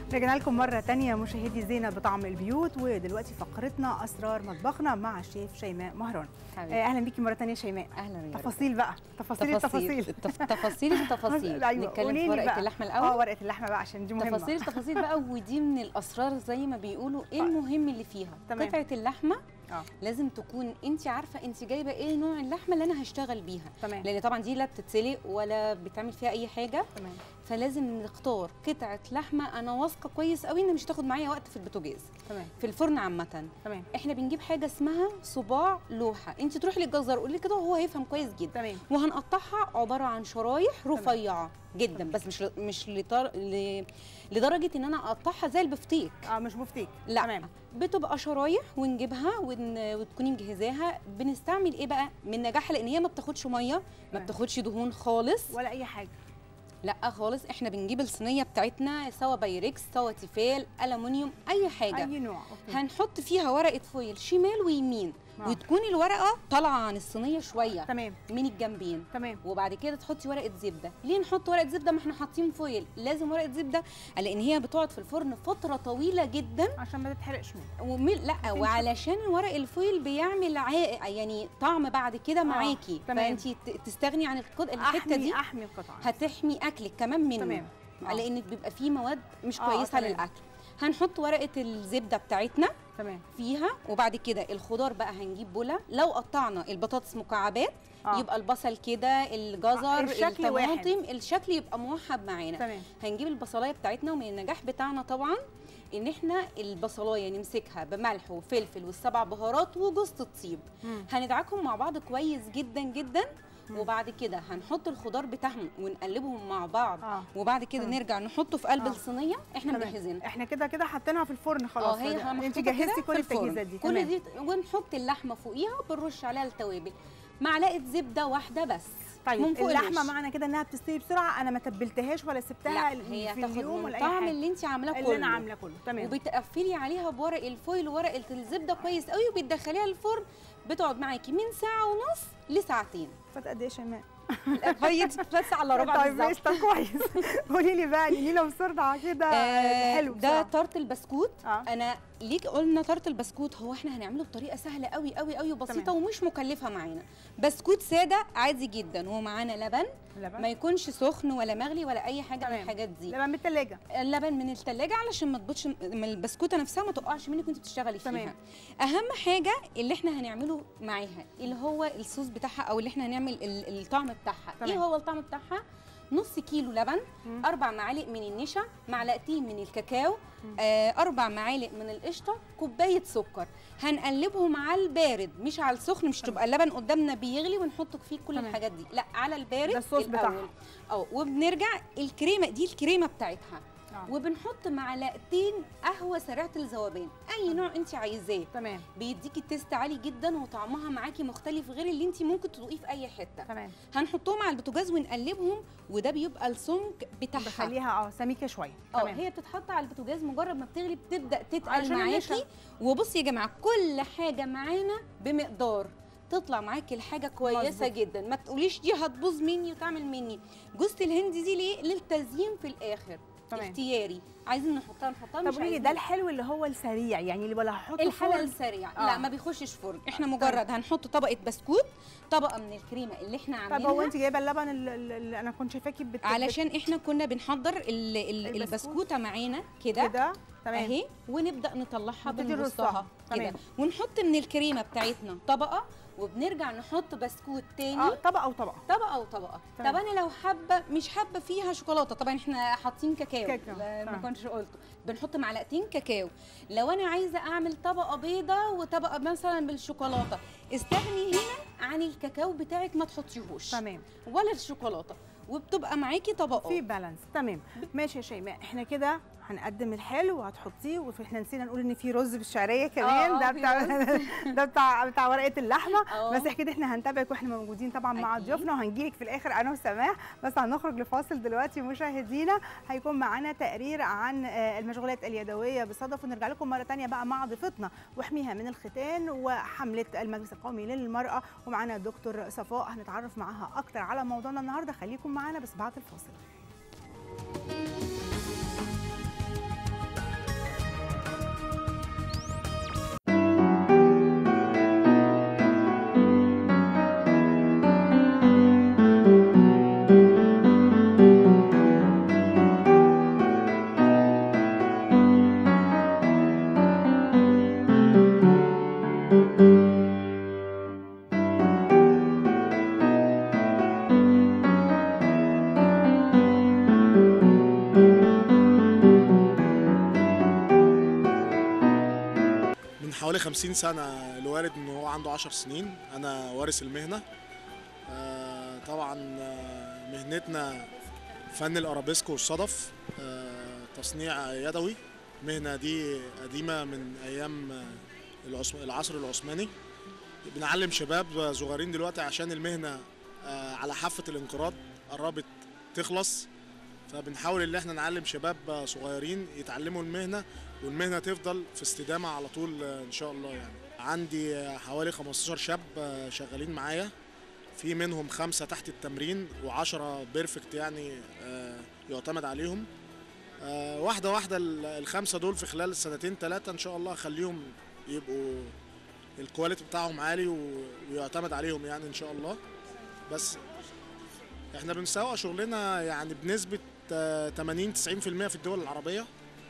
رجعنا لكم مرة تانية مشاهدي زينة بطعم البيوت ودلوقتي فقرتنا أسرار مطبخنا مع الشيف شيماء مهران حبيبي. آه، أهلا بيكي مرة تانية شيماء اهلا يا رب. تفاصيل بقى تفاصيل التفاصيل التف- تفاصيل التفاصيل أيوة، نتكلم قوليلي في ورقه بقى. اللحمه اه الاول ورقة اللحمة بقى عشان دي مهمة تفاصيل التفاصيل بقى ودي من الاسرار زي ما بيقولوا ايه المهم اللي فيها تمام. قطعه اللحمه اه لازم تكون انت عارفه انت جايبه ايه نوع اللحمه اللي انا هشتغل بيها تمام لان طبعا دي لا بتتسلق ولا بتعمل فيها اي حاجه تمام فلازم نختار قطعه لحمه انا واثقه كويس قوي انها مش هتاخد معايا وقت في البوتاجاز تمام في الفرن عامه تمام احنا بنجيب حاجه اسمها صباع لوحه انت تروحي للجزار قولي كده وهو هيفهم كويس جدا تمام وهنقطعها عباره عن شرايح رفيعه جدا بس مش مش لطر... ل... لدرجه ان انا اقطعها زي البفتيك اه مش بفتيك لا تمام بتبقى شرايح ونجيبها ون... وتكوني مجهزاها بنستعمل ايه بقى من نجاحها لان هي ما بتاخدش ميه ما تمام. بتاخدش دهون خالص ولا أي حاجة لا خالص احنا بنجيب الصينيه بتاعتنا سواء بايركس سواء تيفال الومنيوم اي حاجه أي نوع أوكي هنحط فيها ورقه فويل شمال ويمين آه. وتكون الورقه طالعه عن الصينيه شويه تمام من الجنبين تمام وبعد كده تحطي ورقه زبده ليه نحط ورقه زبده ما احنا حاطين فويل لازم ورقه زبده لان هي بتقعد في الفرن فتره طويله جدا عشان ما تتحرقش منه ومن لا وعلشان ورق الفويل بيعمل عائق يعني طعم بعد كده معاكي تمام. فانت ت- تستغني عن القط- الحته أحمي دي أحمي القطعة هتحمي اكلك كمان منه تمام آه. لان بيبقى فيه مواد مش آه، كويسه تمام. للاكل هنحط ورقه الزبده بتاعتنا تمام فيها وبعد كده الخضار بقى هنجيب بوله لو قطعنا البطاطس مكعبات آه. يبقى البصل كده الجزر الشكل واحد. الطماطم الشكل يبقى موحد معانا تمام هنجيب البصلايه بتاعتنا ومن النجاح بتاعنا طبعا ان احنا البصلايه نمسكها بملح وفلفل والسبع بهارات وجوز الطيب مم. هندعكهم مع بعض كويس جدا جدا وبعد كده هنحط الخضار بتاعهم ونقلبهم مع بعض اه وبعد كده تمام. نرجع نحطه في قلب آه. الصينيه احنا تمام. مجهزينها احنا كده كده حاطينها في الفرن خلاص اه هي فده- انت محطوطة كده جهزتي في كل الفرن. التجهيزات دي كل تمام. دي ونحط اللحمه فوقيها وبنرش عليها التوابل معلقه زبده واحده بس من طيب فوق اللحمه الوش. معنى كده انها بتستوي بسرعه انا ما تبلتهاش ولا سبتها لا هي في هتاخد اليوم من ولا اي طعم حاجه اللي انت عاملاه كله اللي انا عامله كله تمام وبتقفلي عليها بورق الفويل وورقه الزبده كويس قوي وبتدخليها الفرن بتقعد معاكي من ساعه ونص لساعتين فات قد ايه يا شيماء هي بس على ربع طيب ماشي بالظبط طب كويس قولي لي بقى قولي لنا بسرعه كده آه، حلو ده بسرعة. طارت البسكوت اه انا ليك قلنا طارت البسكوت هو احنا هنعمله بطريقه سهله قوي قوي قوي وبسيطه تمام. ومش مكلفه معانا بسكوت ساده عادي جدا ومعانا لبن ما لبن يكونش سخن ولا مغلي ولا اي حاجه من تمام. الحاجات دي لبن من الثلاجه اللبن من التلاجة علشان ما تبطش من البسكوته نفسها ما تقعش منك وانت بتشتغلي فيها تمام. اهم حاجه اللي احنا هنعمله معاها اللي هو الصوص بتاعها او اللي احنا هنعمل ال- الطعم بتاعها تمام. ايه هو الطعم بتاعها نص كيلو لبن مم. اربع معالق من النشا معلقتين من الكاكاو مم. آه اربع معالق من القشطه كوبايه سكر هنقلبهم على البارد مش على السخن مش تبقى اللبن قدامنا بيغلي ونحط فيه كل تمام. الحاجات دي لا على البارد ده الصوص بتاعها. الأول. اه وبنرجع الكريمه دي الكريمه بتاعتها آه. وبنحط معلقتين قهوه سريعه الذوبان اي نوع انت عايزاه تمام بيديكي تيست عالي جدا وطعمها معاكي مختلف غير اللي انت ممكن تدوقيه في اي حته تمام هنحطهم على البوتاجاز ونقلبهم وده بيبقى السمك بتاعها بخليها اه سميكه شويه اه تمام هي بتتحط على البوتاجاز مجرد ما بتغلي بتبدا تتقل علشان النشا. معاكي وبصي يا جماعه كل حاجه معانا بمقدار تطلع معاكي الحاجه كويسه مظبوط. جدا ما تقوليش دي هتبوظ مني وتعمل مني جوزة الهند دي ليه للتزيين في الاخر تمام. اختياري عايزين نحطها نحطها طب مش قولي لي عايزين ده الحلو اللي هو السريع يعني اللي ولا هحطه الحلقه فرن؟ السريع آه. لا ما بيخشش فرن احنا مجرد هنحط طبقه بسكوت طبقه من الكريمه اللي احنا طب عاملينها هو انت جايبه اللبن اللي, اللي انا كنت شايفاكي بت... علشان احنا كنا بنحضر ال ال البسكوت. البسكوته معانا بت- كده كده تمام اهي ونبدا نطلعها نبتدي بنرصها نرصها. كده تمام. ونحط من الكريمه بتاعتنا طبقه وبنرجع نحط بسكوت تاني اه طبقه وطبقه طبقه وطبقه تمام. طب انا لو حابه مش حابه فيها شوكولاته طبعا احنا حاطين كاكاو كاكاو. لا، ما تمام. كنتش قلته بنحط معلقتين كاكاو لو انا عايزه اعمل طبقه بيضه وطبقه مثلا بالشوكولاته استغني هنا عن الكاكاو بتاعك ما تحطيهوش تمام ولا الشوكولاته وبتبقى معاكي طبقات في بالانس تمام ماشي يا شيماء احنا كده هنقدم الحلو وهتحطيه واحنا نسينا نقول ان في رز بالشعريه كمان آه، ده في بتاع ده بتاع بتاع ورقه اللحمه آه. بس اكيد احنا هنتابعك واحنا موجودين طبعا مع أكيد. ضيوفنا وهنجيلك في الاخر انا وسماح بس هنخرج لفاصل دلوقتي مشاهدينا هيكون معانا تقرير عن آه، المشغولات اليدويه بصدف ونرجع لكم مره تانية بقى مع ضيفتنا واحميها من الختان وحمله المجلس القومي للمراه ومعانا دكتور صفاء هنتعرف معاها اكتر على موضوعنا النهارده خليكم معانا بس بعد الفاصل حوالي 50 سنة لوالد إن هو عنده 10 سنين أنا وارث المهنة آه، طبعا آه، مهنتنا فن الأرابيسك والصدف آه، تصنيع يدوي المهنة دي قديمة من أيام آه، العثم- العصر العثماني بنعلم شباب صغيرين دلوقتي عشان المهنة آه، على حافة الانقراض قربت تخلص فبنحاول ان احنا نعلم شباب صغيرين يتعلموا المهنه والمهنه تفضل في استدامه على طول آه، ان شاء الله يعني عندي آه، حوالي 15 شاب آه، شغالين معايا في منهم خمسه تحت التمرين وعشرة بيرفكت يعني آه، يعتمد عليهم آه، واحده واحده ال- الخمسه دول في خلال سنتين ثلاثه ان شاء الله اخليهم يبقوا الكواليتي بتاعهم عالي و- ويعتمد عليهم يعني ان شاء الله بس احنا بنسوق شغلنا يعني بنسبة آه، 80 90% في الدول العربية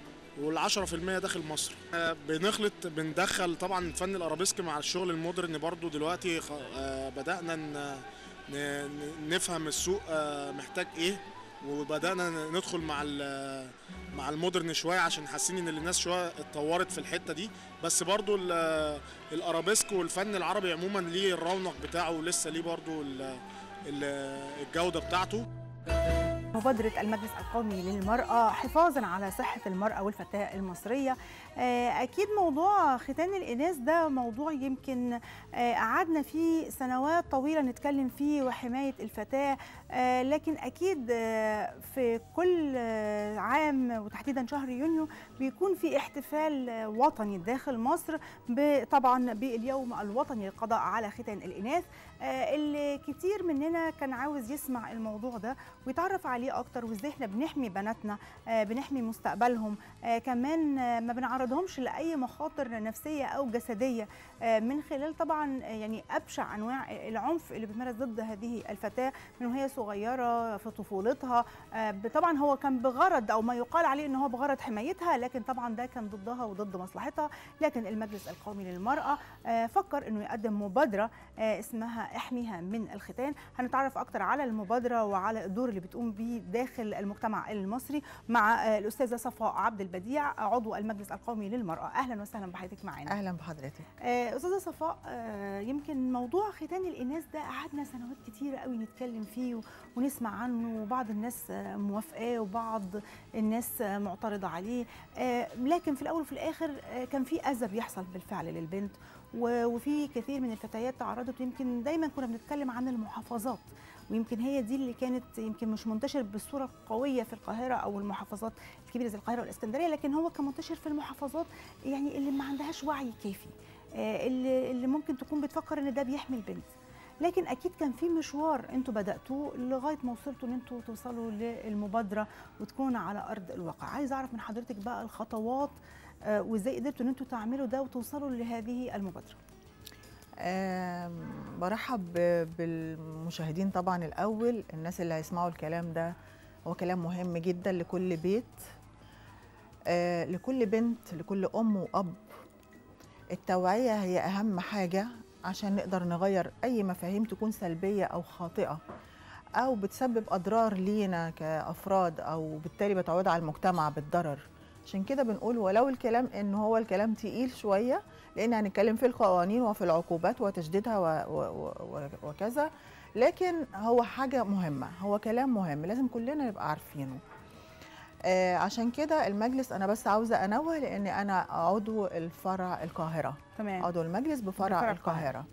وال10% داخل مصر آه، بنخلط بندخل طبعا فن الارابيسك مع الشغل المودرن برضو دلوقتي خ- آه، بدأنا ن- ن- ن- نفهم السوق آه، محتاج ايه وبدأنا ندخل مع ال- مع المودرن شوية عشان حاسين ان الناس شوية اتطورت في الحتة دي بس برضو ال- الارابيسك والفن العربي عموما ليه الرونق بتاعه ولسه ليه برضو ال- ال- الجودة بتاعته مبادرة المجلس القومي للمرأة حفاظا على صحة المرأة والفتاة المصرية آه، أكيد موضوع ختان الإناث ده موضوع يمكن آه، قعدنا فيه سنوات طويلة نتكلم فيه وحماية الفتاة آه، لكن أكيد آه، في كل آه، عام وتحديدا شهر يونيو بيكون في احتفال آه، وطني داخل مصر ب- طبعا باليوم الوطني للقضاء على ختان الإناث آه، اللي كتير مننا كان عاوز يسمع الموضوع ده ويتعرف عليه اكتر وازاي احنا بنحمي بناتنا آه، بنحمي مستقبلهم آه، كمان آه، ما بنعرضهمش لاي مخاطر نفسيه او جسديه آه، من خلال طبعا آه، يعني ابشع انواع العنف اللي بيتمارس ضد هذه الفتاه من وهي صغيره في طفولتها آه، طبعا هو كان بغرض او ما يقال عليه ان هو بغرض حمايتها لكن طبعا ده كان ضدها وضد مصلحتها لكن المجلس القومي للمراه آه، فكر انه يقدم مبادره آه، اسمها احميها من الختان هنتعرف اكتر على المبادره وعلى الدور اللي بتقوم بيه داخل المجتمع المصري مع آه، الاستاذه صفاء عبد البديع عضو المجلس القومي للمراه اهلا وسهلا بحضرتك معانا اهلا بحضرتك آه، استاذه صفاء آه، يمكن موضوع ختان الاناث ده قعدنا سنوات كتيره قوي نتكلم فيه و- ونسمع عنه وبعض الناس آه، موافقاه وبعض الناس آه، معترضه عليه آه، لكن في الاول وفي الاخر آه، كان في اذى بيحصل بالفعل للبنت و- وفي كثير من الفتيات تعرضت ويمكن دايما كنا بنتكلم عن المحافظات ويمكن هي دي اللي كانت يمكن مش منتشر بصوره قويه في القاهره او المحافظات الكبيره زي القاهره والاسكندريه لكن هو كان منتشر في المحافظات يعني اللي ما عندهاش وعي كافي آه، اللي اللي ممكن تكون بتفكر ان ده بيحمي البنت لكن اكيد كان في مشوار انتوا بداتوه لغايه ما وصلتوا ان انتوا توصلوا للمبادره وتكون على ارض الواقع عايز اعرف من حضرتك بقى الخطوات آه، وازاي قدرتوا ان انتوا تعملوا ده وتوصلوا لهذه المبادره آم، برحب ب- بالمشاهدين طبعا الاول الناس اللي هيسمعوا الكلام ده هو كلام مهم جدا لكل بيت آه، لكل بنت لكل ام واب التوعيه هي اهم حاجه عشان نقدر نغير اي مفاهيم تكون سلبيه او خاطئه او بتسبب اضرار لينا كافراد او بالتالي بتعود على المجتمع بالضرر عشان كده بنقول ولو الكلام ان هو الكلام تقيل شويه لان هنتكلم في القوانين وفي العقوبات وتشديدها و و و وكذا لكن هو حاجه مهمه هو كلام مهم لازم كلنا نبقى عارفينه آه عشان كده المجلس انا بس عاوزه انوه لان انا عضو الفرع القاهره تمام عضو المجلس بفرع بفرع القاهرة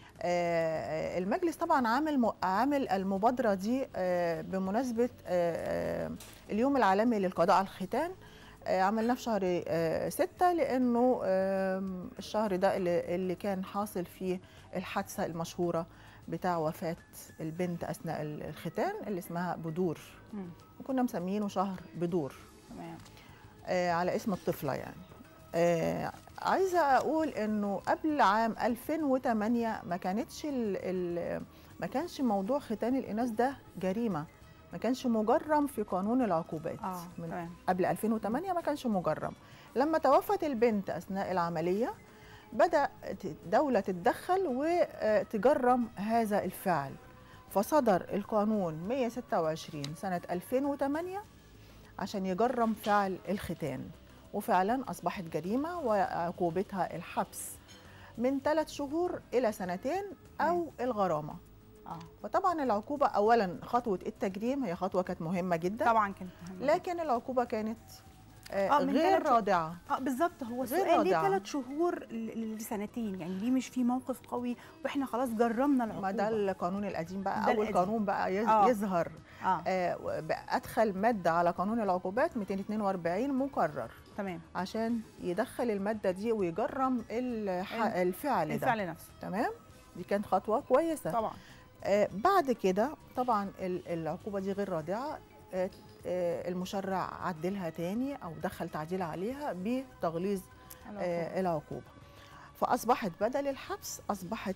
آه، المجلس طبعا عامل م- عامل المبادرة دي آه، بمناسبة آه، آه، اليوم العالمي للقضاء على الختان آه، عملناه في شهر آه، ستة لأنه آم، الشهر ده اللي اللي كان حاصل فيه الحادثة المشهورة بتاع وفاة البنت أثناء ال- الختان اللي اسمها بدور مم. وكنا مسمينه شهر بدور تمام آه، على اسم الطفلة يعني آه، عايزة أقول إنه قبل عام 2008 ما كانتش ال ال ما كانش موضوع ختان الإناث ده جريمة ما كانش مجرم في قانون العقوبات اه من تمام قبل 2008 ما كانش مجرم لما توفت البنت أثناء العملية بدأ الدولة تتدخل وتجرم هذا الفعل فصدر القانون 126 سنة 2008 عشان يجرم فعل الختان وفعلا اصبحت جريمه وعقوبتها الحبس من ثلاث شهور الى سنتين او الغرامه اه فطبعا العقوبه اولا خطوه التجريم هي خطوه كانت مهمه جدا طبعا كانت مهمة. لكن العقوبه كانت آه آه، من غير ثلاث شهور. رادعه اه بالظبط هو غير السؤال ليه رادعة. ثلاث شهور ل- لسنتين يعني ليه مش في موقف قوي واحنا خلاص جرمنا العقوبه ما ده القانون القديم بقى ده اول القديم. قانون بقى يز- آه. يظهر اه آه بقى ادخل ماده على قانون العقوبات 242 مكرر تمام عشان يدخل الماده دي ويجرم الح... ال- الفعل ده الفعل نفسه تمام دي كانت خطوه كويسه طبعا آه بعد كده طبعا ال- العقوبه دي غير رادعه آه آه المشرع عدلها تاني او دخل تعديل عليها بتغليظ آه العقوبه فاصبحت بدل الحبس اصبحت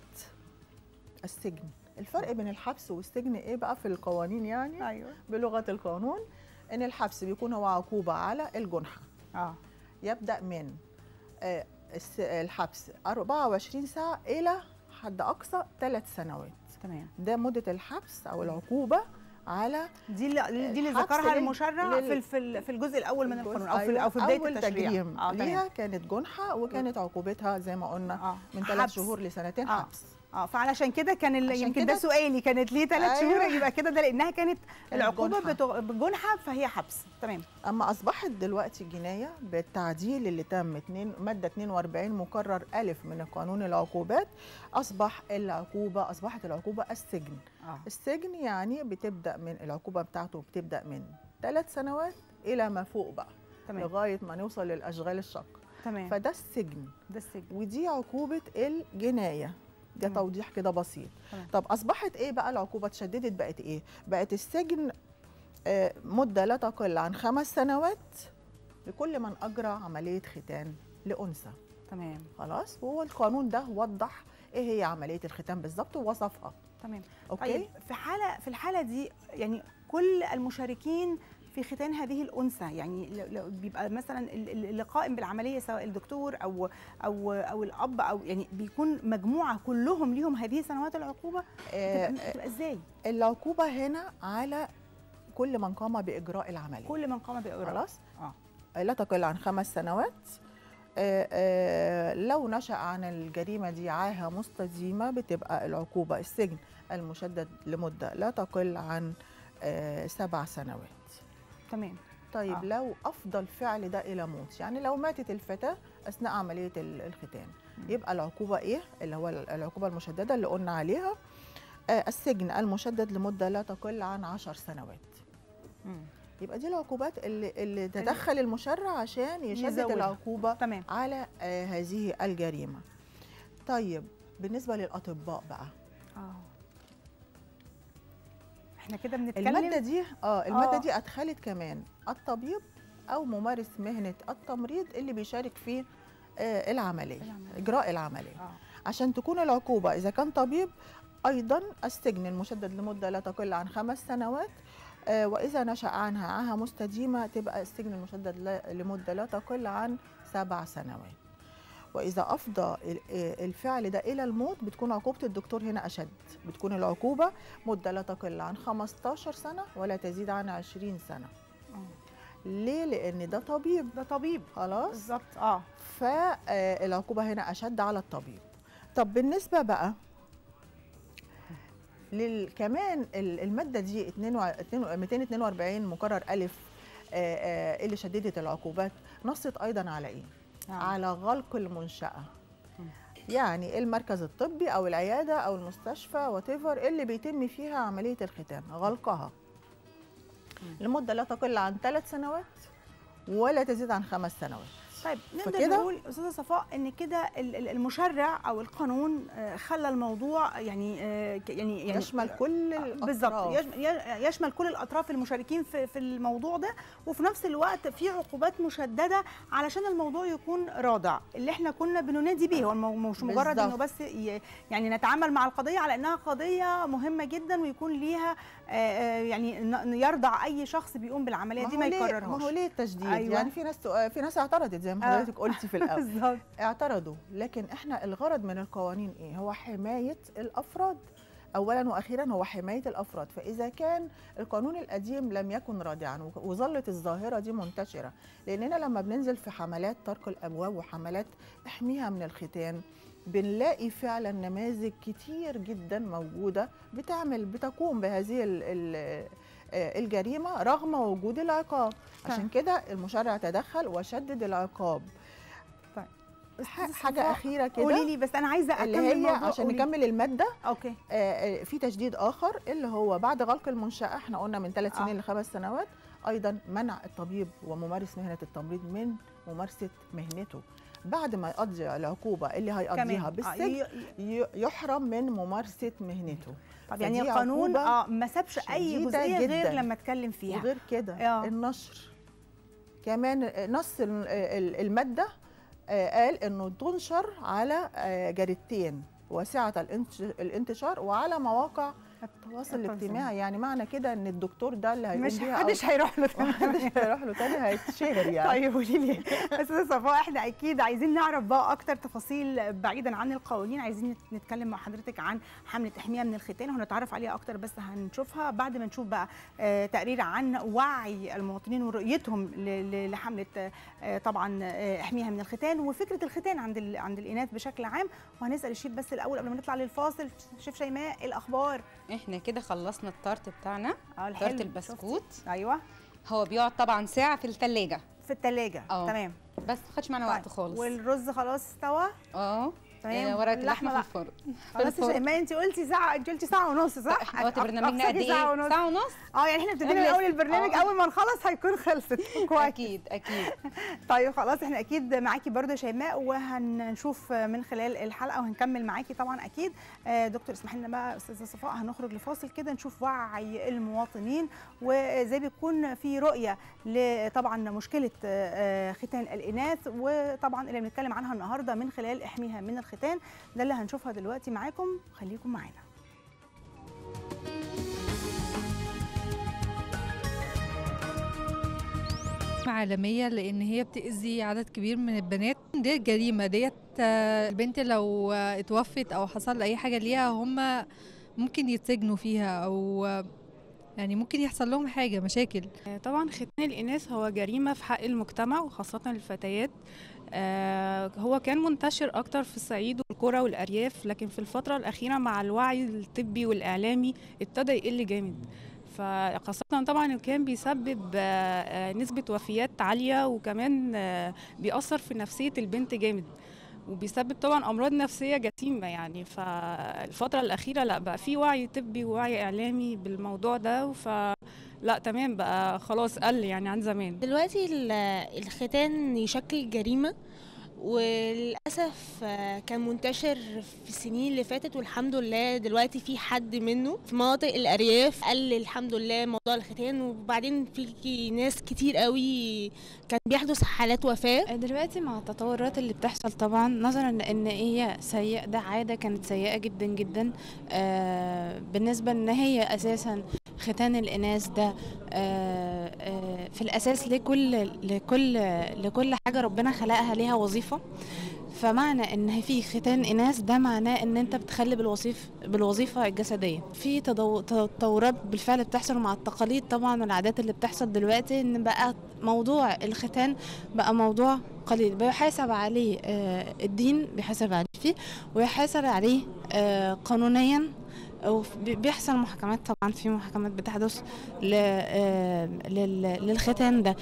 السجن الفرق بين الحبس والسجن ايه بقى في القوانين يعني ايوه بلغه القانون ان الحبس بيكون هو عقوبه على الجنحه اه يبدا من آه، الس- الحبس 24 ساعه الى حد اقصى ثلاث سنوات تمام ده مده الحبس او العقوبه على دي اللي دي اللي الحبس ذكرها لل- المشرع لل- في ال- في ال- في الجزء الاول من الجزء- القانون او في أيوة، او في بدايه اول التشريع تجريم اه ليها تمام كانت جنحه وكانت عقوبتها زي ما قلنا اه من ثلاث حبس. شهور لسنتين آه. حبس اه فعلشان كده كان ال- عشان يمكن كده- ده سؤالي كانت ليه ثلاث أيوة. شهور يبقى كده ده لانها كانت العقوبه جنحة. بتغ- بجنحه فهي حبس تمام اما اصبحت دلوقتي الجنايه بالتعديل اللي تم اتنين ماده 42 مكرر الف من قانون العقوبات اصبح العقوبه اصبحت العقوبه السجن اه السجن يعني بتبدا من العقوبه بتاعته بتبدا من ثلاث سنوات الى ما فوق بقى تمام لغايه ما نوصل للاشغال الشاقه تمام فده السجن ده السجن ودي عقوبه الجنايه ده تمام. توضيح كده بسيط تمام. طب اصبحت ايه بقى العقوبه اتشددت بقت ايه بقت السجن آه، مده لا تقل عن خمس سنوات لكل من اجرى عمليه ختان لانثى تمام خلاص وهو القانون ده وضح ايه هي عمليه الختان بالظبط ووصفها تمام اوكي طيب في حاله في الحاله دي يعني كل المشاركين في ختان هذه الانثى يعني لو- لو بيبقى مثلا ال- ال- اللي قائم بالعمليه سواء الدكتور او او او الاب او يعني بيكون مجموعه كلهم ليهم هذه سنوات العقوبه آه، بتبقى بتبقى ازاي العقوبه هنا على كل من قام باجراء العمليه كل من قام باجراء خلاص اه لا تقل عن خمس سنوات آه، آه، لو نشأ عن الجريمة دي عاهة مستديمة بتبقى العقوبة السجن المشدد لمدة لا تقل عن آه، سبع سنوات تمام طيب آه. آه. لو أفضى الفعل ده إلى موت يعني لو ماتت الفتاة أثناء عملية ال- الختان مم. يبقى العقوبة إيه اللي هو العقوبة المشددة اللي قلنا عليها آه، السجن المشدد لمدة لا تقل عن عشر سنوات مم. يبقى دي العقوبات اللي, اللي تدخل المشرع عشان يشدد يزودها. العقوبة تمام على آه، هذه الجريمة طيب بالنسبة للأطباء بقى اه احنا كده بنتكلم المادة دي اه المادة آه. دي أدخلت كمان الطبيب أو ممارس مهنة التمريض اللي بيشارك في آه، العملية العملية. إجراء العملية اه عشان تكون العقوبة إذا كان طبيب أيضا السجن المشدد لمدة لا تقل عن خمس سنوات آه، وإذا نشأ عنها عاهة مستديمة تبقى السجن المشدد لا- لمدة لا تقل عن سبع سنوات وإذا أفضى ال- آه، الفعل ده إلى الموت بتكون عقوبة الدكتور هنا أشد بتكون العقوبة مدة لا تقل عن 15 سنة ولا تزيد عن 20 سنة آه. ليه؟ لأن ده طبيب ده طبيب خلاص بالظبط اه فالعقوبة هنا أشد على الطبيب طب بالنسبة بقى لل كمان ال- المادة دي 22 242 مكرر ألف آه، آه، اللي شددت العقوبات نصت أيضا على إيه؟ نعم. على غلق المنشأة مم. يعني المركز الطبي أو العيادة أو المستشفى واتيفر اللي بيتم فيها عملية الختان غلقها مم. لمدة لا تقل عن ثلاث سنوات ولا تزيد عن خمس سنوات طيب نقدر فكده- نقول استاذه صفاء ان كده ال- ال- المشرع او القانون آه، خلى الموضوع يعني آه، ك- يعني يعني يشمل كل بالظبط الأطراف. يشمل- ي- يشمل كل الاطراف المشاركين في في الموضوع ده وفي نفس الوقت في عقوبات مشدده علشان الموضوع يكون رادع اللي احنا كنا بننادي بيه هو المو- مش مجرد بالظبط. انه بس ي- يعني نتعامل مع القضيه على انها قضيه مهمه جدا ويكون ليها آه، آه، يعني ن- يرضع اي شخص بيقوم بالعمليه دي ما هو ليه- يكررهاش ما هو ليه التشديد أيوة. أيوة. يعني في ناس في ناس اعترضت زي ما آه. حضرتك قلتي في الاول بالظبط اعترضوا لكن احنا الغرض من القوانين ايه هو حمايه الافراد اولا واخيرا هو حمايه الافراد فاذا كان القانون القديم لم يكن رادعا وك- وظلت الظاهره دي منتشره لاننا لما بننزل في حملات طرق الابواب وحملات احميها من الختان بنلاقي فعلا نماذج كتير جدا موجوده بتعمل بتقوم بهذه ال ال آه، الجريمه رغم وجود العقاب عشان كده المشرع تدخل وشدد العقاب ح- حاجه اخيره كده قولي لي بس انا عايزه اكمل اللي هي الموضوع. عشان قولي. نكمل الماده اوكي آه، آه، في تشديد اخر اللي هو بعد غلق المنشاه احنا قلنا من ثلاث آه. سنين لخمس سنوات ايضا منع الطبيب وممارس مهنه التمريض من ممارسه مهنته بعد ما يقضي العقوبه اللي هيقضيها كمان آه، بالسجن ي- ي- ي- يحرم من ممارسه مهنته طب يعني فدي القانون عقوبة اه ما سابش اي شديدة جزئيه غير جداً. لما اتكلم فيها وغير كده آه. النشر كمان نص ال- ال- الماده آه، قال انه تنشر على آه، جريدتين واسعه الانتش- الانتشار وعلى مواقع التواصل الاجتماعي يعني معنى كده ان الدكتور ده اللي هيقوم مش بيها أو- محدش هيروح له محدش هيروح له تاني هيتشهر يعني طيب قولي لي استاذه صفاء احنا اكيد عايزين نعرف بقى اكتر تفاصيل بعيدا عن القوانين عايزين نت- نتكلم مع حضرتك عن حمله احميها من الختان وهنتعرف عليها اكتر بس هنشوفها بعد ما نشوف بقى آه، تقرير عن وعي المواطنين ورؤيتهم ل- ل- لحمله آه، طبعا آه، احميها من الختان وفكره الختان عند ال- عند الاناث بشكل عام وهنسال الشيف بس الاول قبل ما نطلع للفاصل شيف شيماء إيه الاخبار احنا كده خلصنا التارت بتاعنا اه الحلو. تارت البسكوت شفتي؟ ايوه هو بيقعد طبعا ساعه في الثلاجه في الثلاجه اه. تمام بس ما خدش معانا طيب. وقت خالص والرز خلاص استوى اه تمام. آه، ورقه اللحمة اللحمه في بقى. الفرن في خلاص يا الفرن. شيماء انت قلتي ساعه انت قلتي ساعه ونص صح؟ احنا وقت برنامجنا أقصاكي قد ايه؟ ساعه ونص ساعه ونص اه يعني احنا ابتدينا من لسه. اول البرنامج اه. اول ما نخلص هيكون خلصت كويس اكيد اكيد طيب خلاص احنا اكيد معاكي برضه يا شيماء وهنشوف من خلال الحلقه وهنكمل معاكي طبعا اكيد آه، دكتور اسمحي لنا بقى استاذه صفاء هنخرج لفاصل كده نشوف وعي المواطنين وازاي بيكون في رؤيه لطبعا مشكله آه، ختان الاناث وطبعا اللي بنتكلم عنها النهارده من خلال احميها من الختان ده اللي هنشوفها دلوقتي معاكم خليكم معانا عالمية لأن هي بتأذي عدد كبير من البنات دي جريمة ديت آه، البنت لو آه، اتوفت أو حصل أي حاجة ليها هم ممكن يتسجنوا فيها أو آه، يعني ممكن يحصل لهم حاجة مشاكل طبعا ختان الإناث هو جريمة في حق المجتمع وخاصة الفتيات آه، هو كان منتشر أكتر في الصعيد والقرى والأرياف لكن في الفترة الأخيرة مع الوعي الطبي والإعلامي ابتدى يقل جامد فخاصة طبعا كان بيسبب آه، آه، نسبة وفيات عالية وكمان آه، بيأثر في نفسية البنت جامد وبيسبب طبعا امراض نفسيه جسيمه يعني فالفتره الاخيره لا بقى في وعي طبي ووعي اعلامي بالموضوع ده ف لا تمام بقى خلاص قل يعني عن زمان دلوقتي ال- الختان يشكل جريمة وللأسف آه، كان منتشر في السنين اللي فاتت والحمد لله دلوقتي في حد منه في مناطق الأرياف قل الحمد لله موضوع الختان وبعدين في ناس كتير قوي كان بيحدث حالات وفاة دلوقتي مع التطورات اللي بتحصل طبعا نظرا لان هي سيئة ده عادة كانت سيئة جدا جدا آه بالنسبة ان هي اساسا ختان الاناث ده آه آه في الاساس لكل لكل لكل حاجة ربنا خلقها ليها وظيفة فمعنى ان في ختان اناث ده معناه ان انت بتخلي بالوظيف بالوظيفه الجسديه في تضو- تطورات بالفعل بتحصل مع التقاليد طبعا والعادات اللي بتحصل دلوقتي ان بقى موضوع الختان بقى موضوع قليل بيحاسب عليه آه، الدين بيحاسب عليه فيه ويحاسب عليه آه، قانونيا وف- بي- بيحصل محاكمات طبعا في محاكمات بتحدث ل- آه، لل- للختان ده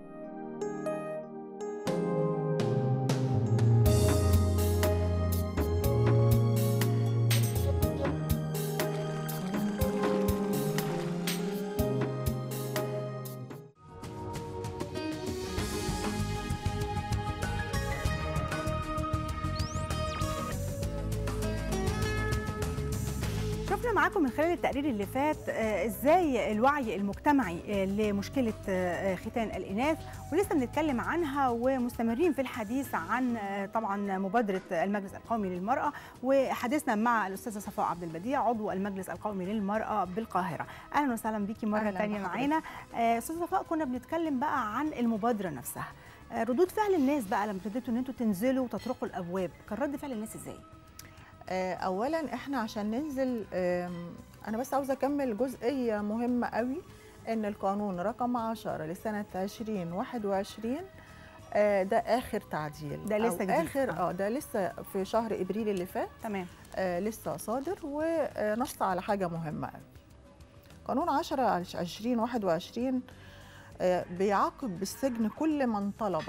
شفنا معاكم من خلال التقرير اللي فات آه، ازاي الوعي المجتمعي آه، لمشكله آه، ختان الاناث ولسه بنتكلم عنها ومستمرين في الحديث عن آه، طبعا مبادره المجلس القومي للمراه وحديثنا مع الاستاذه صفاء عبد البديع عضو المجلس القومي للمراه بالقاهره اهلا وسهلا بيكي مره أهلاً ثانيه بحضرتك. معانا آه، استاذه صفاء كنا بنتكلم بقى عن المبادره نفسها آه، ردود فعل الناس بقى لما ابتديتوا ان انتوا تنزلوا وتطرقوا الابواب كان رد فعل الناس ازاي آه، اولا احنا عشان ننزل آم، انا بس عاوزه اكمل جزئيه مهمه قوي ان القانون رقم 10 لسنه 2021 آه، ده اخر تعديل ده لسه أو جديد. اخر آه. اه ده لسه في شهر ابريل اللي فات تمام آه، لسه صادر ونص على حاجه مهمه قوي قانون 10 2021 آه، بيعاقب بالسجن كل من طلب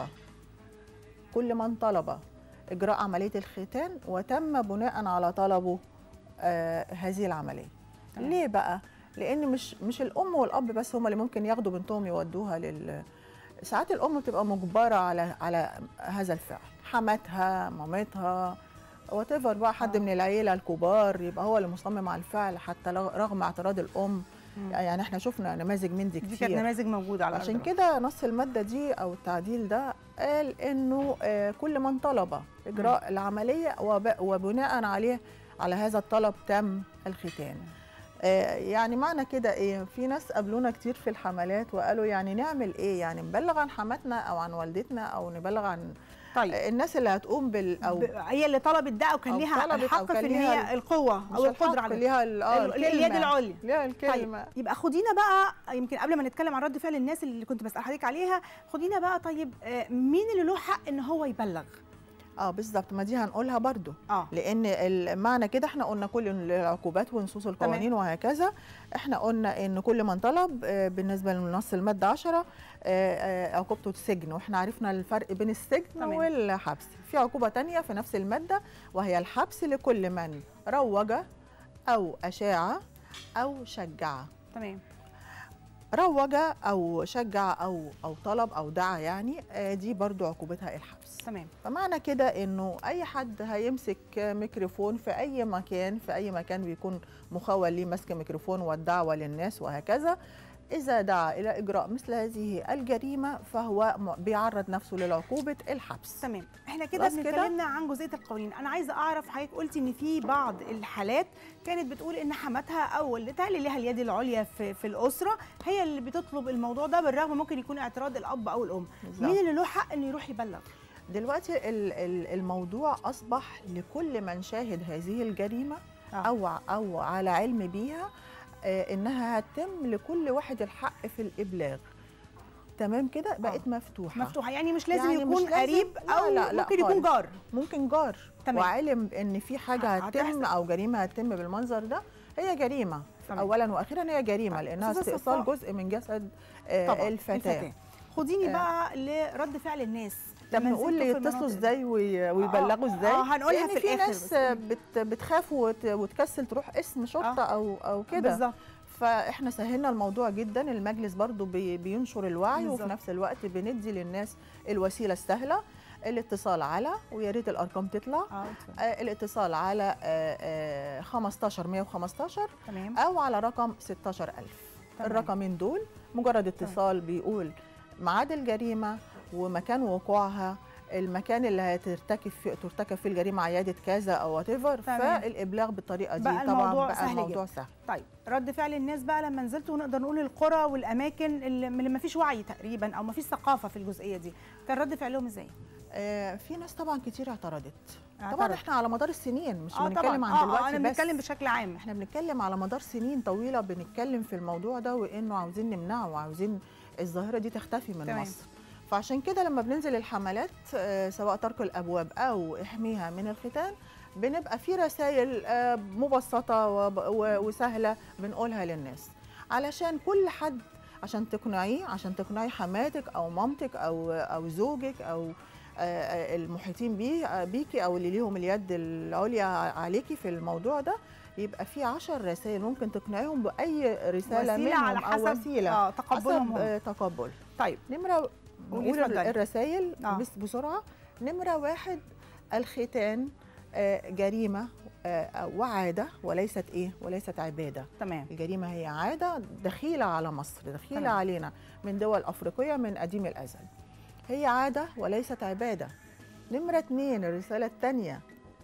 كل من طلب اجراء عمليه الختان وتم بناء على طلبه آه، هذه العمليه تمام. ليه بقى لان مش مش الام والاب بس هم اللي ممكن ياخدوا بنتهم يودوها لل ساعات الام بتبقى مجبره على على هذا الفعل حماتها مامتها وات بقى حد آه. من العيله الكبار يبقى هو اللي مصمم على الفعل حتى لو- رغم اعتراض الام مم. يعني احنا شفنا نماذج من دي دي كانت كتير نماذج موجوده على عشان أرض كده نص المادة دي أو التعديل ده قال إنه آه، كل من طلب إجراء العملية وب- وبناء عليه على هذا الطلب تم الختان آه، يعني معنى كده إيه في ناس قابلونا كتير في الحملات وقالوا يعني نعمل إيه يعني نبلغ عن حماتنا أو عن والدتنا أو نبلغ عن طيب آه، الناس اللي هتقوم بال أو ب- هي اللي طلبت ده او كان أو ليها طلبت أو الحق في كان ان ليها هي القوه مش او القدره الحق، على ده. ليها ال- آه، ال- اليد الكلمة. العليا ليها الكلمة طيب يبقى خدينا بقى يمكن قبل ما نتكلم عن رد فعل الناس اللي كنت بسال حضرتك عليها خدينا بقى طيب آه، مين اللي له حق ان هو يبلغ اه بالظبط ما دي هنقولها برضو اه لان المعنى كده احنا قلنا كل العقوبات ونصوص القوانين وهكذا احنا قلنا ان كل من طلب آه، بالنسبه لنص الماده 10 آه، آه، عقوبته السجن واحنا عرفنا الفرق بين السجن تمام. والحبس في عقوبه تانية في نفس الماده وهي الحبس لكل من روج او اشاع او شجع تمام روج او شجع او او طلب او دعا يعني آه، دي برضو عقوبتها الحبس تمام فمعنى كده انه اي حد هيمسك ميكروفون في اي مكان في اي مكان بيكون مخول ليه مسك ميكروفون والدعوه للناس وهكذا اذا دعا الى اجراء مثل هذه الجريمه فهو م- بيعرض نفسه للعقوبه الحبس تمام احنا كده خلاص كده؟ بنتكلمنا عن جزئيه القوانين انا عايزه اعرف حضرتك قلتي ان في بعض الحالات كانت بتقول ان حماتها او والدتها اللي ليها اليد العليا في, في الاسره هي اللي بتطلب الموضوع ده بالرغم ممكن يكون اعتراض الاب او الام بالظبط. مين اللي له حق انه يروح يبلغ دلوقتي ال- ال- الموضوع اصبح لكل من شاهد هذه الجريمه آه. او او على علم بيها آه، انها هتتم لكل واحد الحق في الابلاغ تمام كده بقت مفتوحه مفتوحه يعني مش لازم يعني مش يكون لازم- قريب لا، او لا، لا ممكن يكون خالص. جار ممكن جار تمام. وعلم ان في حاجه ه- هتحصل. هتتم او جريمه هتتم بالمنظر ده هي جريمه تمام. اولا واخيرا هي جريمه طيب. لانها أستاذة استئصال صفاء. جزء من جسد آه، طبعا الفتاه خديني آه. بقى لرد فعل الناس طب لما نقول نزلتوا في يتصلوا المناطق دي. ازاي وي- ويبلغوا ازاي آه، هنقولها لأن في الآخر ناس بس. بت بتخاف وت- وتكسل تروح اسم شرطه او او كده بالظبط فاحنا سهلنا الموضوع جدا المجلس برضو بي بينشر الوعي بالظبط. وفي نفس الوقت بندي للناس الوسيله السهله الاتصال على ويا ريت الارقام تطلع اه اتفضل. آه، الاتصال على آه، آه، 15 115 تمام او على رقم 16000 تمام. الرقمين دول مجرد اتصال بيقول ميعاد الجريمه ومكان وقوعها المكان اللي هترتكب فيه ترتكب فيه الجريمه عياده كذا او وات ايفر تمام. فالابلاغ بالطريقه دي بقى طبعا الموضوع بقى سهل الموضوع جدا. سهل طيب رد فعل الناس بقى لما نزلتوا ونقدر نقول القرى والاماكن اللي اللي ما فيش وعي تقريبا او ما فيش ثقافه في الجزئيه دي كان رد فعلهم ازاي آه، في ناس طبعا كتير اعترضت طبعا اعترض. احنا على مدار السنين مش اه بنتكلم طبعا عن اه دلوقتي اه انا بس بنتكلم بشكل عام احنا بنتكلم على مدار سنين طويله بنتكلم في الموضوع ده وانه عاوزين نمنعه وعاوزين الظاهره دي تختفي من تمام. مصر فعشان كده لما بننزل الحملات آه، سواء ترك الابواب او احميها من الختان بنبقى في رسائل آه، مبسطه وب- و- وسهله بنقولها للناس علشان كل حد عشان تقنعيه عشان تقنعي حماتك او مامتك او او زوجك او آه، آه، المحيطين بيه آه، بيكي او اللي ليهم اليد العليا عليكي في الموضوع ده يبقى في عشر رسائل ممكن تقنعيهم باي رساله وسيله منهم على او حسب وسيله اه تقبلهم حسب هم. آه، تقبل طيب نمره قولي نقول اتفضلي. الرسائل آه. بس بسرعه نمره واحد الختان آه، جريمه آه، وعاده وليست ايه وليست عباده تمام الجريمه هي عاده دخيله على مصر دخيله تمام. علينا من دول افريقيه من قديم الازل هي عاده وليست عباده نمره اتنين الرساله الثانيه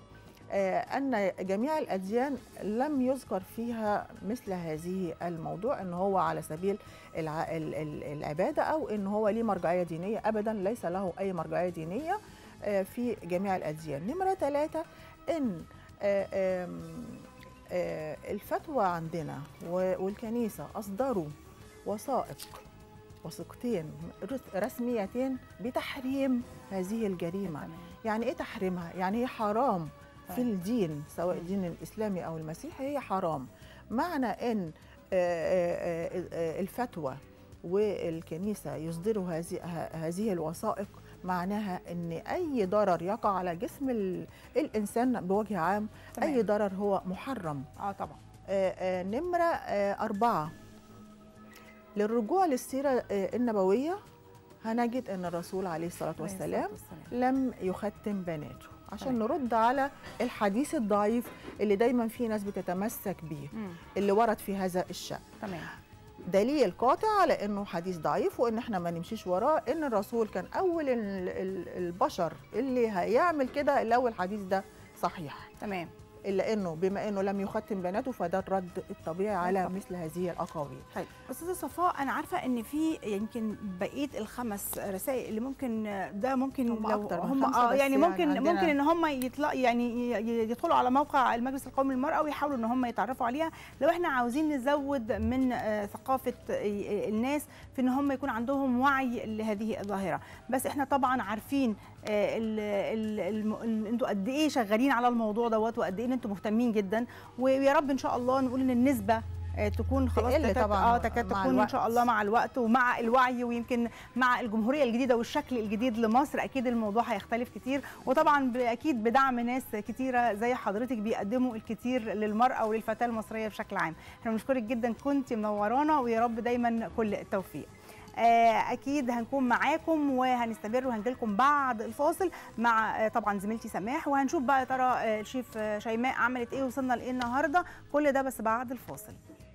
ان جميع الاديان لم يذكر فيها مثل هذه الموضوع ان هو على سبيل الع... ال- ال- العباده او ان هو ليه مرجعيه دينيه ابدا ليس له اي مرجعيه دينيه آه، في جميع الاديان نمره ثلاثه ان آه، آم، آه، الفتوى عندنا و- والكنيسة أصدروا وثائق وثيقتين رس- رسميتين بتحريم هذه الجريمة تمام. يعني إيه تحريمها؟ يعني هي حرام في طيب. الدين سواء الدين الإسلامي أو المسيحي هي حرام معنى أن آه، آه، آه، آه، الفتوى والكنيسة يصدروا هذه ه- هذه الوثائق معناها ان اي ضرر يقع على جسم ال- الانسان بوجه عام تمام. اي ضرر هو محرم اه طبعا آه، آه، نمرة آه، أربعة للرجوع للسيرة آه، النبوية هنجد أن الرسول عليه الصلاة والسلام لم يختم بناته عشان تمام. نرد على الحديث الضعيف اللي دايما في ناس بتتمسك بيه مم. اللي ورد في هذا الشأن تمام دليل قاطع على انه حديث ضعيف وان احنا ما نمشيش وراه ان الرسول كان اول ال- ال- البشر اللي هيعمل كده الاول الحديث ده صحيح تمام الا انه بما انه لم يختم بناته فده الرد الطبيعي على طبعا. مثل هذه الاقاويل طيب استاذه صفاء انا عارفه ان في يمكن بقيه الخمس رسائل اللي ممكن ده ممكن هم لو أكتر من هم خمسة اه بس يعني يعني ممكن عندنا- ممكن ان هم يطلع يعني ي- يدخلوا على موقع المجلس القومي للمراه ويحاولوا ان هم يتعرفوا عليها لو احنا عاوزين نزود من آه، ثقافه آه، الناس في ان هم يكون عندهم وعي لهذه الظاهره بس احنا طبعا عارفين آه، ال- ال- الم- ال- انتوا قد ايه شغالين على الموضوع دوت وقد ايه ان انتوا مهتمين جدا ويا رب ان شاء الله نقول ان النسبه آه، تكون خلاص تقل تكاد طبعاً اه تكاد مع تكون ان الوقت. شاء الله مع الوقت ومع الوعي ويمكن مع الجمهوريه الجديده والشكل الجديد لمصر اكيد الموضوع هيختلف كتير وطبعا ب- اكيد بدعم ناس كتيره زي حضرتك بيقدموا الكتير للمراه وللفتاه المصريه بشكل عام احنا بنشكرك جدا كنت منورانا ويا رب دايما كل التوفيق آه، اكيد هنكون معاكم وهنستمر وهنجيلكم بعد الفاصل مع آه، طبعا زميلتي سماح وهنشوف بقى يا ترى آه، الشيف آه، شيماء عملت ايه وصلنا لايه النهارده كل ده بس بعد الفاصل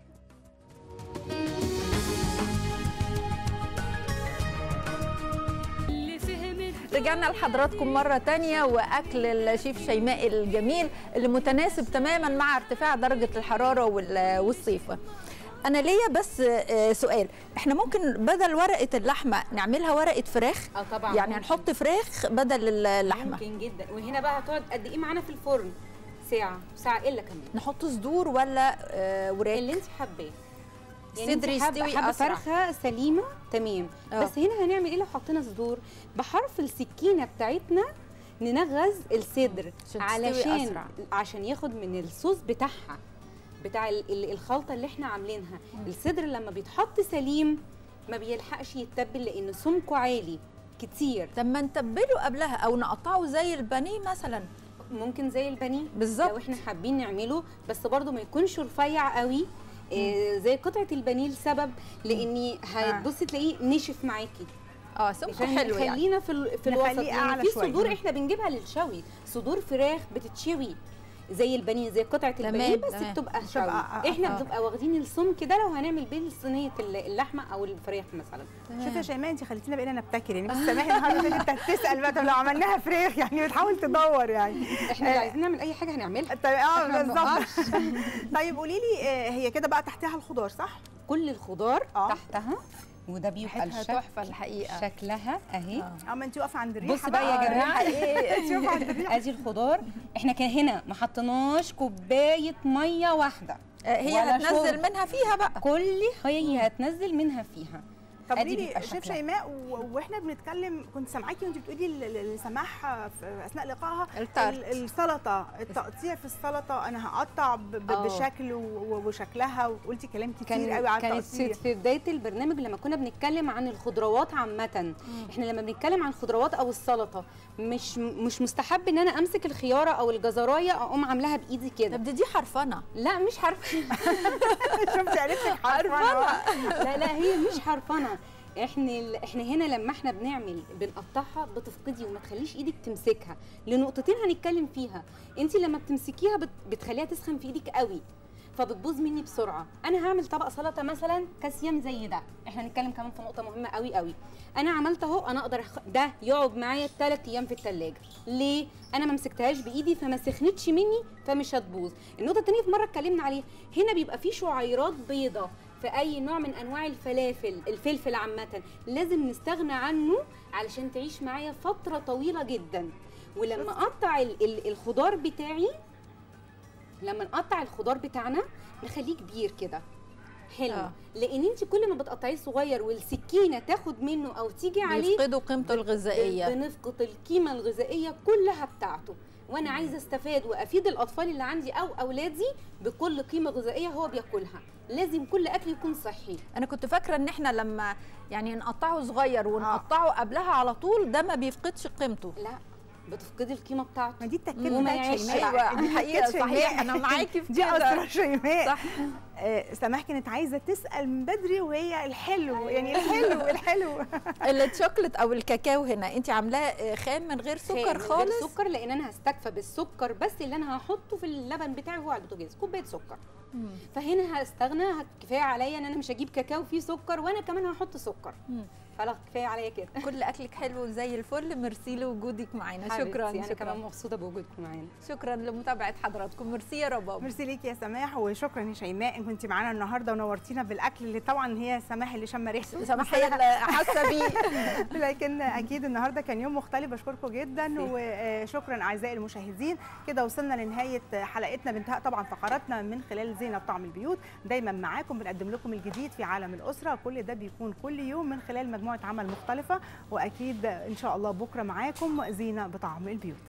رجعنا لحضراتكم مرة تانية وأكل الشيف شيماء الجميل اللي متناسب تماما مع ارتفاع درجة الحرارة وال- والصيف أنا ليا بس آه، سؤال إحنا ممكن بدل ورقة اللحمة نعملها ورقة فراخ اه طبعا يعني ممكن. هنحط فراخ بدل اللحمة ممكن جدا وهنا بقى هتقعد قد ايه معانا في الفرن ساعه ساعه الا كمان نحط صدور ولا آه، وراك اللي انت حباه صدر انت حابة- يستوي حابة أسرع. فرخه سليمه تمام آه. بس هنا هنعمل ايه لو حطينا صدور بحرف السكينه بتاعتنا ننغز الصدر عشان تستوي علشان أسرع. عشان ياخد من الصوص بتاعها بتاع ال- ال- الخلطه اللي احنا عاملينها الصدر لما بيتحط سليم ما بيلحقش يتبل لان سمكه عالي كتير طب ما نتبله قبلها أو نقطعه زي البانيه مثلا ممكن زي البانيه بالظبط. لو احنا حابين نعمله بس برضو ما يكونش رفيع قوي إيه زي قطعه البانيه لسبب لاني هتبصي تلاقيه نشف معاكي اه سمكه عشان حلو يعني خلينا في ال- في نخليه الوسط لان أعلى في شوية. صدور مم. احنا بنجيبها للشوي صدور فراخ بتتشوي زي البانيه زي قطعه تمام، البانيه بس تمام. بتبقى بتبقى- شوي آه، احنا آه. بنبقى واخدين السمك ده لو هنعمل بيه صينيه ال- اللحمه او الفراخ مثلا شوفي يا شيماء انت خليتينا بقينا نبتكر يعني بس سامحي النهارده ان انت هتسال بقى طب لو عملناها فراخ يعني بتحاول تدور يعني احنا لو عايزين نعمل اي حاجه هنعملها طيب اه إحنا ما بالظبط طيب قولي لي آه، هي كده بقى تحتها الخضار صح؟ كل الخضار آه. تحتها وده بيبقى ريحتها الشكل تحفة الحقيقة شكلها اهي اه ما انت واقفه عند الريحه بص بقى يا جماعه انت واقفه عند الريحه ادي الخضار احنا كان هنا ما حطيناش كوبايه ميه واحده آه، هي ولا هتنزل شرب. منها فيها بقى كل هي هتنزل منها فيها طب أدي قولي بيبقى لي شيف شكلها. شيماء و- واحنا بنتكلم كنت سامعاكي وانت بتقولي ل- ل- لسماح في اثناء لقائها التارت. ال- السلطه التقطيع في السلطه انا هقطع ب- ب- آه. بشكل و- و- وشكلها وقلتي كلام كتير كان قوي على كانت التقطيع في بدايه البرنامج لما كنا بنتكلم عن الخضروات عامه احنا لما بنتكلم عن الخضروات او السلطه مش مش مستحب ان انا امسك الخياره او الجزرايه اقوم عاملاها بايدي كده طب دي دي حرفنه لا مش عارفه شفتي قالت لك حرفنه لا لا هي مش حرفنه احنا ال- احنا هنا لما احنا بنعمل بنقطعها بتفقدي وما تخليش ايدك تمسكها لنقطتين هنتكلم فيها انت لما بتمسكيها بت- بتخليها تسخن في ايدك قوي فبتبوظ مني بسرعه انا هعمل طبق سلطه مثلا كاسيام زي ده احنا هنتكلم كمان في نقطه مهمه قوي قوي انا عملت اهو انا اقدر أخ... ده يقعد معايا 3 ايام في الثلاجه ليه انا ما مسكتهاش بايدي فما سخنتش مني فمش هتبوظ النقطه الثانيه في مره اتكلمنا عليها هنا بيبقى في شعيرات بيضه في اي نوع من انواع الفلافل الفلفل عامه لازم نستغنى عنه علشان تعيش معايا فتره طويله جدا ولما اقطع ال- ال- الخضار بتاعي لما نقطع الخضار بتاعنا نخليه كبير كده حلو آه. آه. لان انت كل ما بتقطعيه صغير والسكينه تاخد منه او تيجي عليه بيفقدوا قيمته الغذائيه بنفقد القيمه الغذائيه كلها بتاعته وانا عايزه استفاد وافيد الاطفال اللي عندي او اولادي بكل قيمه غذائيه هو بياكلها لازم كل اكل يكون صحي انا كنت فاكره ان احنا لما يعني نقطعه صغير ونقطعه قبلها على طول ده ما بيفقدش قيمته لا بتفقدي القيمه بتاعته ما دي التكات وما بتاعت يعيش شيماء ايوه دي حقيقه تكات صحيح شيماء. انا معاكي في دي كده اسرار شيماء صح آه، سماح كانت عايزه تسال من بدري وهي الحلو يعني الحلو الحلو الشوكليت او الكاكاو هنا انت عاملاه خام من غير سكر خام من غير خالص سكر لان انا هستكفى بالسكر بس اللي انا هحطه في اللبن بتاعي هو على البوتاجاز كوبايه سكر مم. فهنا هستغنى كفايه عليا ان انا مش هجيب كاكاو فيه سكر وانا كمان هحط سكر مم. خلاص كفايه عليا كده كل اكلك حلو زي الفل ميرسي لوجودك معانا شكرا حبيبتي، انا كمان شكرا مبسوطه بوجودكم معانا شكرا لمتابعه حضراتكم ميرسي يا رباب ميرسي ليكي يا سماح وشكرا يا شيماء ان كنتي معانا النهارده ونورتينا بالاكل اللي طبعا هي سماح اللي شم ريحته سماح هي اللي حاسه بيه لكن اكيد النهارده كان يوم مختلف بشكركم جدا وشكرا اعزائي المشاهدين كده وصلنا لنهايه حلقتنا بانتهاء طبعا فقراتنا من خلال زينه طعم البيوت دايما معاكم بنقدم لكم الجديد في عالم الاسره كل ده بيكون كل يوم من خلال مجموعه عمل مختلفه واكيد ان شاء الله بكره معاكم زينه بطعم البيوت